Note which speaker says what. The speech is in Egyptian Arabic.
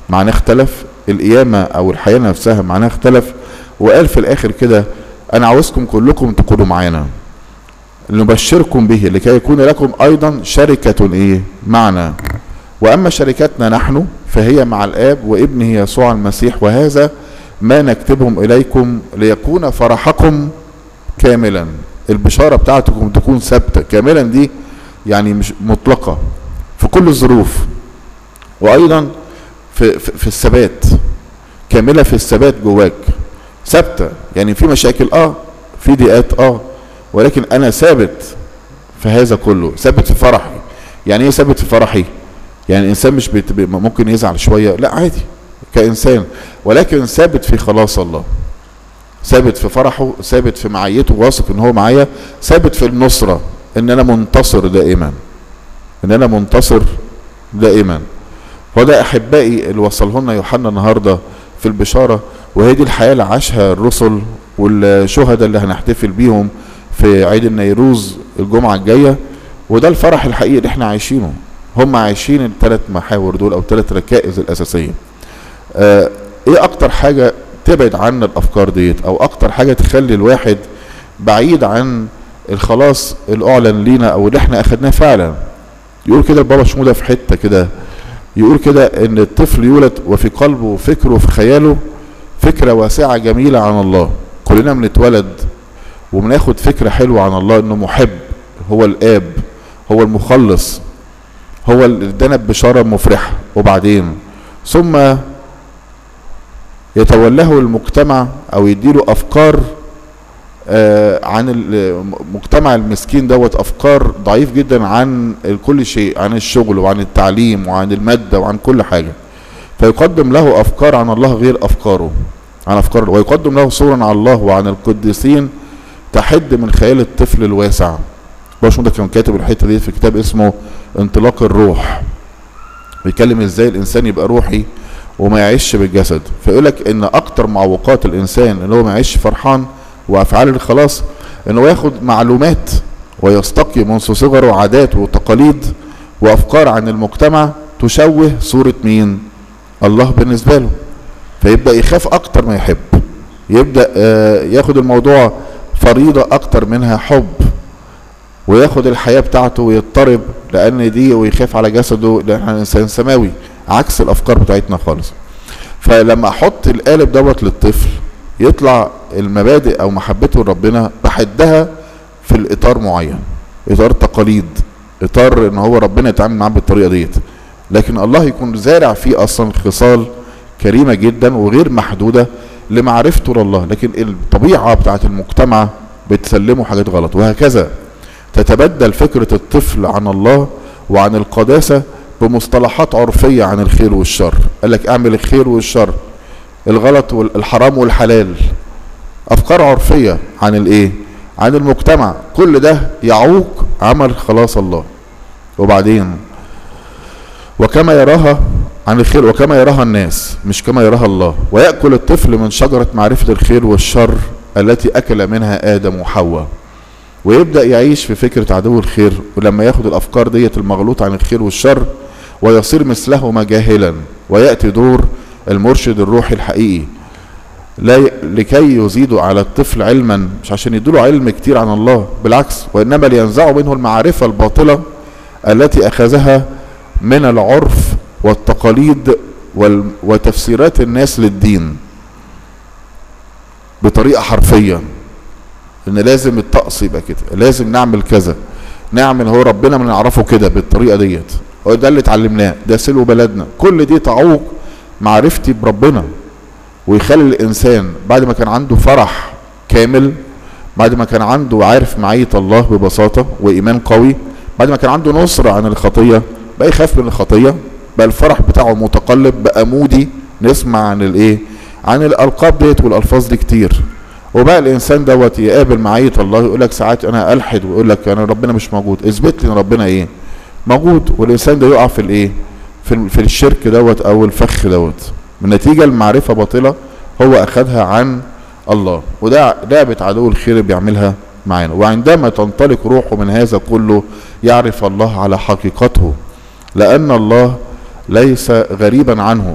Speaker 1: معناه اختلف القيامة او الحياة نفسها معناها اختلف وقال في الاخر كده انا عاوزكم كلكم تكونوا معانا نبشركم به لكي يكون لكم ايضا شركة ايه معنا واما شركتنا نحن فهي مع الاب وابنه يسوع المسيح وهذا ما نكتبهم اليكم ليكون فرحكم كاملا البشارة بتاعتكم تكون ثابتة كاملا دي يعني مش مطلقة في كل الظروف وايضا في, في, في الثبات كاملة في الثبات جواك ثابتة يعني في مشاكل اه في ضيقات اه ولكن انا ثابت في هذا كله ثابت في فرحي يعني ايه ثابت في فرحي يعني الانسان مش بيت... ممكن يزعل شويه لا عادي كانسان ولكن ثابت في خلاص الله ثابت في فرحه ثابت في معيته واثق ان هو معايا ثابت في النصره ان انا منتصر دائما ان انا منتصر دائما وده احبائي اللي وصله لنا يوحنا النهارده في البشاره وهي دي الحياه اللي عاشها الرسل والشهداء اللي هنحتفل بيهم في عيد النيروز الجمعه الجايه وده الفرح الحقيقي اللي احنا عايشينه هم عايشين الثلاث محاور دول او الثلاث ركائز الاساسيه آه ايه اكتر حاجه تبعد عنا الافكار ديت او اكتر حاجه تخلي الواحد بعيد عن الخلاص الاعلن لينا او اللي احنا اخدناه فعلا يقول كده البابا شموده في حته كده يقول كده ان الطفل يولد وفي قلبه وفكره وفي خياله فكره واسعه جميله عن الله كلنا بنتولد وبناخد فكره حلوه عن الله انه محب هو الاب هو المخلص هو اللي ادانا بشاره مفرحه وبعدين ثم يتولاه المجتمع او يديله افكار آه عن المجتمع المسكين دوت افكار ضعيف جدا عن كل شيء عن الشغل وعن التعليم وعن الماده وعن كل حاجه فيقدم له افكار عن الله غير افكاره عن افكار ويقدم له صورا عن الله وعن القديسين تحد من خيال الطفل الواسع باش ده كان كاتب الحته دي في كتاب اسمه انطلاق الروح بيتكلم ازاي الانسان يبقى روحي وما يعيش بالجسد فيقول لك ان اكتر معوقات الانسان ان هو ما يعيش فرحان وافعال الخلاص ان هو ياخد معلومات ويستقي منذ صغره عادات وتقاليد وافكار عن المجتمع تشوه صورة مين الله بالنسبة له فيبدأ يخاف اكتر ما يحب يبدأ ياخد الموضوع فريضة اكتر منها حب وياخد الحياة بتاعته ويضطرب لان دي ويخاف على جسده لان احنا انسان سماوي عكس الافكار بتاعتنا خالص فلما احط القالب دوت للطفل يطلع المبادئ او محبته لربنا بحدها في الاطار معين اطار تقاليد اطار ان هو ربنا يتعامل معاه بالطريقه ديت لكن الله يكون زارع فيه اصلا خصال كريمه جدا وغير محدوده لمعرفته لله لكن الطبيعه بتاعت المجتمع بتسلمه حاجات غلط وهكذا تتبدل فكره الطفل عن الله وعن القداسه بمصطلحات عرفيه عن الخير والشر قال لك اعمل الخير والشر الغلط والحرام والحلال افكار عرفيه عن الايه عن المجتمع كل ده يعوق عمل خلاص الله وبعدين وكما يراها عن الخير وكما يراها الناس مش كما يراها الله ويأكل الطفل من شجرة معرفة الخير والشر التي أكل منها آدم وحواء ويبدأ يعيش في فكرة عدو الخير ولما ياخد الأفكار ديت المغلوطة عن الخير والشر ويصير مثلهما جاهلا ويأتي دور المرشد الروحي الحقيقي لا لكي يزيدوا على الطفل علما مش عشان يدوله علم كتير عن الله بالعكس وإنما لينزعوا منه المعرفة الباطلة التي أخذها من العرف والتقاليد وتفسيرات الناس للدين بطريقة حرفية ان لازم الطقس يبقى كده لازم نعمل كذا نعمل هو ربنا ما نعرفه كده بالطريقة ديت هو ده اللي اتعلمناه ده سلو بلدنا كل دي تعوق معرفتي بربنا ويخلي الانسان بعد ما كان عنده فرح كامل بعد ما كان عنده عارف معية الله ببساطة وإيمان قوي بعد ما كان عنده نصرة عن الخطية بقى يخاف من الخطية بقى الفرح بتاعه متقلب بقى مودي نسمع عن الايه عن الالقاب ديت والالفاظ دي كتير وبقى الانسان دوت يقابل معية الله يقول لك ساعات انا الحد ويقول لك انا ربنا مش موجود اثبت لي ان ربنا ايه موجود والانسان ده يقع في الايه في, في الشرك دوت او الفخ دوت من نتيجة المعرفة باطلة هو اخذها عن الله وده لعبة عدو الخير بيعملها معانا وعندما تنطلق روحه من هذا كله يعرف الله على حقيقته لأن الله ليس غريبا عنه